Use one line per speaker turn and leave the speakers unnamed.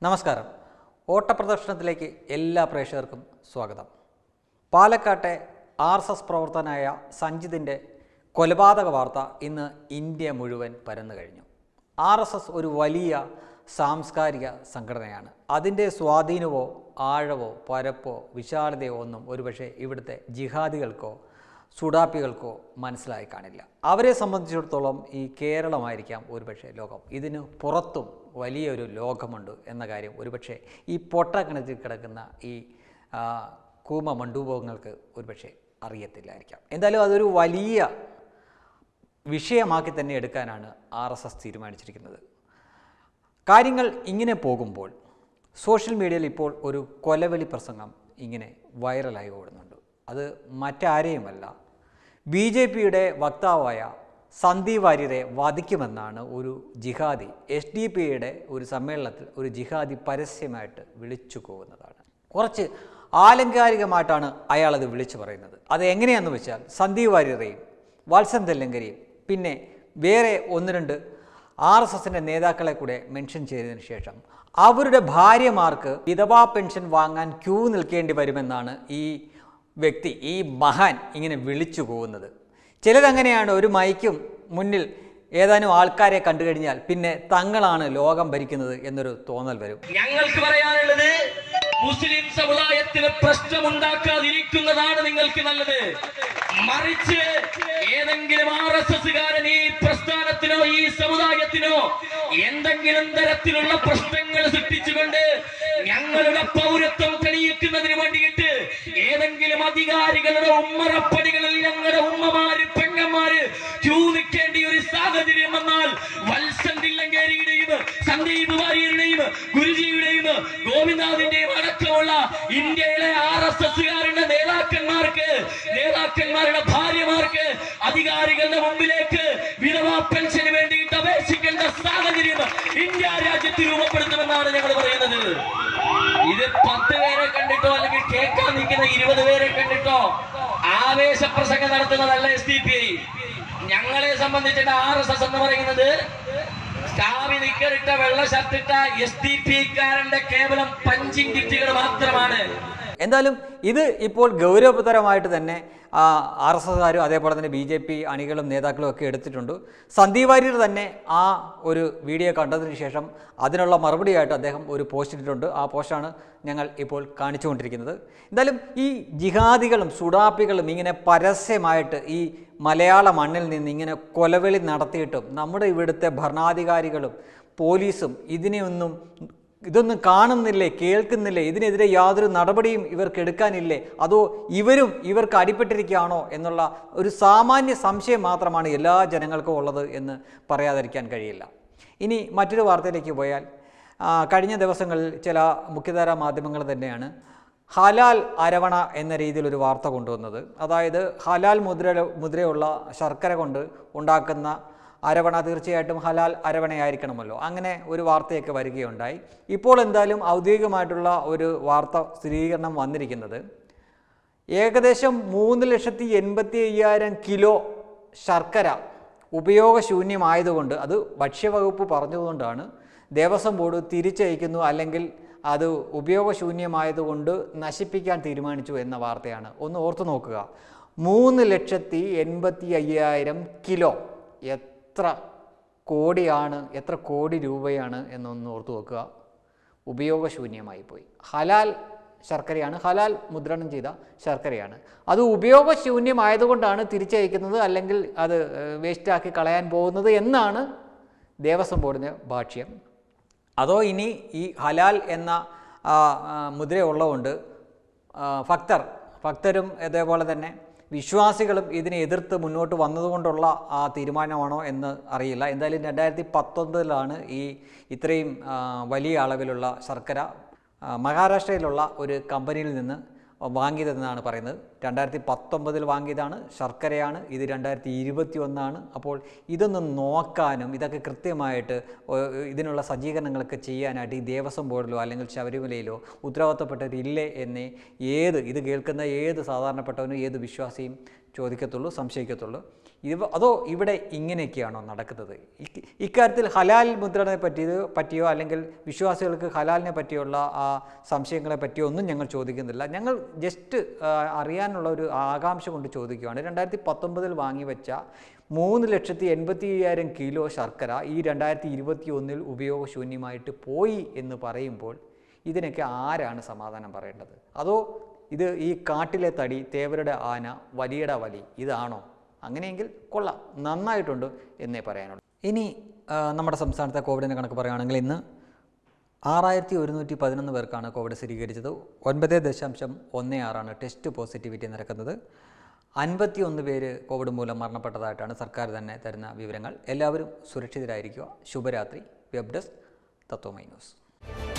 നമസ്കാരം ഓട്ടപ്രദർശനത്തിലേക്ക് എല്ലാ പ്രേക്ഷകർക്കും സ്വാഗതം പാലക്കാട്ടെ ആർ എസ് എസ് പ്രവർത്തനായ സഞ്ജിതിൻ്റെ കൊലപാതക വാർത്ത ഇന്ന് ഇന്ത്യ മുഴുവൻ പരന്നു കഴിഞ്ഞു ആർ എസ് എസ് ഒരു വലിയ സാംസ്കാരിക സംഘടനയാണ് അതിൻ്റെ സ്വാധീനമോ ആഴവോ പരപ്പോ വിശാലതയോ ഒന്നും ഒരുപക്ഷെ ഇവിടുത്തെ ജിഹാദികൾക്കോ സുഡാപ്പികൾക്കോ മനസ്സിലായി കാണില്ല അവരെ സംബന്ധിച്ചിടത്തോളം ഈ കേരളമായിരിക്കാം ഒരുപക്ഷെ ലോകം ഇതിന് പുറത്തും വലിയൊരു ലോകമുണ്ട് എന്ന കാര്യം ഒരുപക്ഷെ ഈ പൊട്ടക്കിണറ്റിൽ കിടക്കുന്ന ഈ ആ, കൂമ മണ്ഡൂപങ്ങൾക്ക് ഒരുപക്ഷെ അറിയത്തില്ലായിരിക്കാം എന്തായാലും അതൊരു വലിയ വിഷയമാക്കി തന്നെ എടുക്കാനാണ് ആർ എസ് എസ് തീരുമാനിച്ചിരിക്കുന്നത് കാര്യങ്ങൾ ഇങ്ങനെ പോകുമ്പോൾ സോഷ്യൽ മീഡിയയിൽ ഇപ്പോൾ ഒരു കൊലവിളി പ്രസംഗം ഇങ്ങനെ വൈറലായി ഓടുന്നുണ്ട് അത് മറ്റാരെയുമല്ല ബി ജെ പിയുടെ വക്താവായ സന്ദീപ് വാര്യരെ വധിക്കുമെന്നാണ് ഒരു ജിഹാദി എസ് ഡി പി യുടെ ഒരു സമ്മേളനത്തിൽ ഒരു ജിഹാദി പരസ്യമായിട്ട് വിളിച്ചു പോകുന്നതാണ് കുറച്ച് ആലങ്കാരികമായിട്ടാണ് അയാളത് വിളിച്ചു പറയുന്നത് അത് എങ്ങനെയാണെന്ന് വെച്ചാൽ സന്ദീപ് വാര്യരെയും വാത്സൻ തെല്ലങ്കരിയും പിന്നെ വേറെ ഒന്ന് രണ്ട് ആർ എസ് എസിൻ്റെ നേതാക്കളെ കൂടെ മെൻഷൻ ചെയ്തതിന് ശേഷം അവരുടെ ഭാര്യമാർക്ക് വിധവാ പെൻഷൻ വാങ്ങാൻ ക്യൂ നിൽക്കേണ്ടി വരുമെന്നാണ് ഈ വ്യക്തി ഈ മഹാൻ ഇങ്ങനെ വിളിച്ചു പോകുന്നത് ചിലരങ്ങനെയാണ് ഒരു മൈക്കും മുന്നിൽ ഏതാനും ആൾക്കാരെ കണ്ടു കഴിഞ്ഞാൽ പിന്നെ തങ്ങളാണ് ലോകം ഭരിക്കുന്നത് എന്നൊരു തോന്നൽ വരും
ഞങ്ങൾക്ക് പറയാനുള്ളത് മുസ്ലിം സമുദായത്തിന് പ്രശ്നമുണ്ടാക്കാതിരിക്കുന്നതാണ് നിങ്ങൾക്ക് നല്ലത് മറിച്ച് ഏതെങ്കിലും ആർ എസ് എസ്സുകാരൻ ഈ പ്രസ്ഥാനത്തിനോ ഈ സമുദായത്തിനോ എന്തെങ്കിലും തരത്തിലുള്ള പ്രശ്നങ്ങൾ സൃഷ്ടിച്ചുകൊണ്ട് ഞങ്ങളുടെ പൗരത്വം തെളിയിക്കുന്നതിന് വേണ്ടിയിട്ട് ഏതെങ്കിലും അധികാരികളുടെ ഉമ്മറപ്പടികളിൽ ഞങ്ങളുടെ ഉമ്മമാര് പെങ്ങന്മാര് ക്യൂ നിൽക്കേണ്ട ഒരു സാഹചര്യം വന്നാൽ വത്സൻ തില്ലങ്കേരിയുടെയും സന്ദീപ് വാര്യരുടെയും ഗുരുജിയുടെയും ഗോവിന്ദാദിന്റെയും അടക്കമുള്ള ഇന്ത്യയിലെ ആർ എസ് എസ്സുകാരുടെ നേതാക്കന്മാർക്ക് നേതാക്കന്മാരുടെ ഭാര്യമാർക്ക് അധികാരികളുടെ മുമ്പിലേക്ക് വിധവാ പെൻഷന് വേണ്ടിയിട്ട് അപേക്ഷിക്കേണ്ട സാഹചര്യം ഇന്ത്യ രാജ്യത്ത് രൂപപ്പെടുത്തുമെന്നാണ് ഞങ്ങൾ പറയുന്നത് ഇത് പത്ത് പേരെ കണ്ടിട്ടോ അല്ലെങ്കിൽ കേൾക്കാൻ നിൽക്കുന്ന ഇരുപത് പേരെ കണ്ടിട്ടോ ആവേശ പ്രസംഗം നടത്തുന്നതല്ല എസ് ഡി പി ഐ ഞങ്ങളെ സംബന്ധിച്ചിട്ട് ആർ എസ് എസ് എന്ന് പറയുന്നത് കാവി നിക്കറിട്ട വെള്ള ഷർട്ടിട്ട എസ് ഡി പി കാരന്റെ കേവലം പഞ്ചിങ് കിറ്റുകൾ മാത്രമാണ്
എന്തായാലും ഇത് ഇപ്പോൾ ഗൗരവതരമായിട്ട് തന്നെ ആർ എസ് എസ്കാരും അതേപോലെ തന്നെ ബി ജെ പി അണികളും നേതാക്കളും ഒക്കെ എടുത്തിട്ടുണ്ട് സന്ദീപ് വാര്യർ തന്നെ ആ ഒരു വീഡിയോ കണ്ടതിന് ശേഷം അതിനുള്ള മറുപടിയായിട്ട് അദ്ദേഹം ഒരു പോസ്റ്റ് ഇട്ടിട്ടുണ്ട് ആ പോസ്റ്റാണ് ഞങ്ങൾ ഇപ്പോൾ കാണിച്ചുകൊണ്ടിരിക്കുന്നത് എന്തായാലും ഈ ജിഹാദികളും സുഡാപ്പികളും ഇങ്ങനെ പരസ്യമായിട്ട് ഈ മലയാള മണ്ണിൽ നിന്ന് ഇങ്ങനെ കൊലവിളി നടത്തിയിട്ടും നമ്മുടെ ഇവിടുത്തെ ഭരണാധികാരികളും പോലീസും ഇതിനെയൊന്നും ഇതൊന്നും കാണുന്നില്ലേ കേൾക്കുന്നില്ലേ ഇതിനെതിരെ യാതൊരു നടപടിയും ഇവർക്ക് എടുക്കാനില്ലേ അതോ ഇവരും ഇവർക്ക് അടിപ്പെട്ടിരിക്കുകയാണോ എന്നുള്ള ഒരു സാമാന്യ സംശയം മാത്രമാണ് എല്ലാ ജനങ്ങൾക്കും ഉള്ളത് എന്ന് പറയാതിരിക്കാൻ കഴിയില്ല ഇനി മറ്റൊരു വാർത്തയിലേക്ക് പോയാൽ ആ, കഴിഞ്ഞ ദിവസങ്ങളിൽ ചില മുഖ്യധാരാ മാധ്യമങ്ങൾ തന്നെയാണ് ഹലാൽ അരവണ എന്ന രീതിയിൽ ഒരു വാർത്ത കൊണ്ടുവന്നത് അതായത് ഹലാൽ മുദ്ര മുദ്രയുള്ള ശർക്കര കൊണ്ട് ഉണ്ടാക്കുന്ന അരവണ തീർച്ചയായിട്ടും ഹലാൽ അരവണയായിരിക്കണമല്ലോ അങ്ങനെ ഒരു വാർത്തയൊക്കെ വരികയുണ്ടായി ഇപ്പോൾ എന്തായാലും ഔദ്യോഗികമായിട്ടുള്ള ഒരു വാർത്ത സ്ഥിരീകരണം വന്നിരിക്കുന്നത് ഏകദേശം മൂന്ന് ലക്ഷത്തി എൺപത്തി അയ്യായിരം കിലോ ശർക്കര ഉപയോഗശൂന്യമായതുകൊണ്ട് അത് ഭക്ഷ്യവകുപ്പ് പറഞ്ഞതുകൊണ്ടാണ് ദേവസ്വം ബോർഡ് തിരിച്ചയക്കുന്നു അല്ലെങ്കിൽ അത് ഉപയോഗശൂന്യമായതുകൊണ്ട് നശിപ്പിക്കാൻ തീരുമാനിച്ചു എന്ന വാർത്തയാണ് ഒന്ന് ഓർത്തു നോക്കുക മൂന്ന് ലക്ഷത്തി എൺപത്തി അയ്യായിരം കിലോ എത്ര കോടിയാണ് എത്ര കോടി രൂപയാണ് എന്നൊന്ന് ഓർത്തു നോക്കുക ഉപയോഗശൂന്യമായി പോയി ഹലാൽ ശർക്കരയാണ് ഹലാൽ മുദ്രണം ചെയ്ത ശർക്കരയാണ് അത് ഉപയോഗശൂന്യമായതുകൊണ്ടാണ് തിരിച്ചയക്കുന്നത് അല്ലെങ്കിൽ അത് ഏഹ്, വേസ്റ്റാക്കി കളയാൻ പോകുന്നത് എന്നാണ് ദേവസ്വം ബോർഡിൻ്റെ ഭാഷ്യം അതോ ഇനി ഈ ഹലാൽ എന്ന ആ, ആ, മുദ്രയുള്ളതുകൊണ്ട് ആ, ഭക്തർ ഭക്തരും അതേപോലെ തന്നെ വിശ്വാസികളും ഇതിനെ എതിർത്ത് മുന്നോട്ട് വന്നതുകൊണ്ടുള്ള ആ തീരുമാനമാണോ എന്ന് അറിയില്ല എന്തായാലും രണ്ടായിരത്തി പത്തൊമ്പതിലാണ് ഈ ഇത്രയും ആ, വലിയ അളവിലുള്ള ശർക്കര ആ, മഹാരാഷ്ട്രയിലുള്ള ഒരു കമ്പനിയിൽ നിന്ന് വാങ്ങിയതെന്നാണ് പറയുന്നത് രണ്ടായിരത്തി പത്തൊമ്പതിൽ വാങ്ങിയതാണ് ശർക്കരയാണ് ഇത് രണ്ടായിരത്തി ഇരുപത്തി ഒന്നാണ് അപ്പോൾ ഇതൊന്ന് നോക്കാനും ഇതൊക്കെ കൃത്യമായിട്ട് ഒ- ഇതിനുള്ള സജ്ജീകരണങ്ങളൊക്കെ ചെയ്യാനായിട്ട് ഈ ദേവസ്വം ബോർഡിലോ അല്ലെങ്കിൽ ശബരിമലയിലോ ഉത്തരവാദിത്തപ്പെട്ടവരില്ലേ എന്നേ ഏത് ഇത് കേൾക്കുന്ന ഏത് സാധാരണപ്പെട്ടവനും ഏത് വിശ്വാസിയും ചോദിക്കത്തുള്ളൂ സംശയിക്കത്തുള്ളൂ ഇത് അതോ ഇവിടെ ഇങ്ങനെയൊക്കെയാണോ നടക്കുന്നത് ഇ- ഇക്കാര്യത്തിൽ ഹലാൽ മുദ്രനെ പറ്റിയത് പറ്റിയോ അല്ലെങ്കിൽ വിശ്വാസികൾക്ക് ഹലാലിനെ പറ്റിയുള്ള ആ സംശയങ്ങളെ പറ്റിയോ ഒന്നും ഞങ്ങൾ ചോദിക്കുന്നില്ല ഞങ്ങൾ ജസ്റ്റ് അറിയാനുള്ള ഒരു ആകാംക്ഷ കൊണ്ട് ചോദിക്കുകയാണ് രണ്ടായിരത്തി പത്തൊമ്പതിൽ വാങ്ങിവെച്ച മൂന്ന് ലക്ഷത്തി എൺപത്തി അയ്യായിരം കിലോ ശർക്കര ഈ രണ്ടായിരത്തി ഇരുപത്തി ഒന്നിൽ ഉപയോഗശൂന്യമായിട്ട് പോയി എന്ന് പറയുമ്പോൾ ഇതിനൊക്കെ ആരാണ് സമാധാനം പറയേണ്ടത് അതോ ഇത് ഈ കാട്ടിലെ തടി തേവരുടെ ആന വലിയട വലി ഇതാണോ അങ്ങനെയെങ്കിൽ കൊള്ളാം നന്നായിട്ടുണ്ട് എന്നേ പറയാനുള്ളൂ ഇനി ആ, നമ്മുടെ സംസ്ഥാനത്തെ കോവിഡിൻ്റെ കണക്ക് പറയുകയാണെങ്കിൽ ഇന്ന് ആറായിരത്തി ഒരുന്നൂറ്റി പതിനൊന്ന് പേർക്കാണ് കോവിഡ് സ്ഥിരീകരിച്ചത് ഒൻപത് ദശാംശം ഒന്ന് ആറാണ് ടെസ്റ്റ് പോസിറ്റിവിറ്റി നിരക്കുന്നത് അൻപത്തി ഒന്ന് പേര് കോവിഡ് മൂലം മരണപ്പെട്ടതായിട്ടാണ് സർക്കാർ തന്നെ തരുന്ന വിവരങ്ങൾ എല്ലാവരും സുരക്ഷിതരായിരിക്കുക ശുഭരാത്രി വെബ് ഡെസ്ക് തത്വമൈ ന്യൂസ്